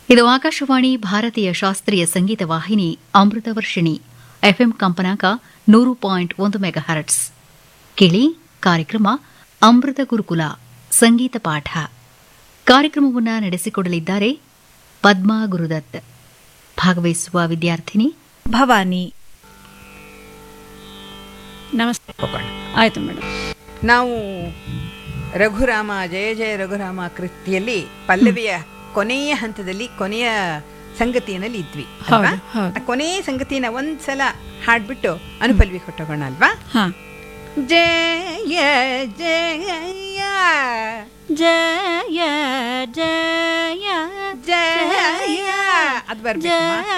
ಇದು ಆಕಾಶವಾಣಿ ಭಾರತೀಯ ಶಾಸ್ತ್ರೀಯ ಸಂಗೀತ ವಾಹಿನಿ ಅಮೃತ ವರ್ಷಿಣಿ ಎಫ್ಎಂ ಕಂಪನಾಂಕ ನೂರು ಪಾಯಿಂಟ್ ಒಂದು ಮೆಗಾಹರ್ಟ್ಸ್ ಕೇಳಿ ಕಾರ್ಯಕ್ರಮ ಅಮೃತ ಗುರುಕುಲ ಸಂಗೀತ ಪಾಠ ಕಾರ್ಯಕ್ರಮವನ್ನು ನಡೆಸಿಕೊಡಲಿದ್ದಾರೆ ಪದ್ಮಾ ಗುರುದತ್ ಭಾಗವಹಿಸುವ ವಿದ್ಯಾರ್ಥಿನಿ ಭವಾನಿ ನಮಸ್ತೆ ಹೋಗೋಣ ಆಯ್ತು ಮೇಡಮ್ ನಾವು ರಘುರಾಮ ಜಯ ಜಯ ರಘುರಾಮ ಕೃತಿಯಲ್ಲಿ ಪಲ್ಲವಿಯ ಕೊನೆಯ ಹಂತದಲ್ಲಿ ಕೊನೆಯ ಸಂಗತಿಯಲ್ಲಿ ಇದ್ವಿ ಅಲ್ವಾ? ಹೌದು, ಹೌದು. ಆ ಕೊನೆಯ ಸಂಗತಿನ ಒಂದ್ಸಲ ಹಾಡ್ಬಿಟ್ಟು ಅನುಪಲ್ವಿ ಕೊಟ್ಟೋಗೋಣ ಅಲ್ವಾ ಹಾ ಜಯ ಜಯ ಜಯ ಜಯ ಜಯ ಅದು ಬರ್ಬೇಕು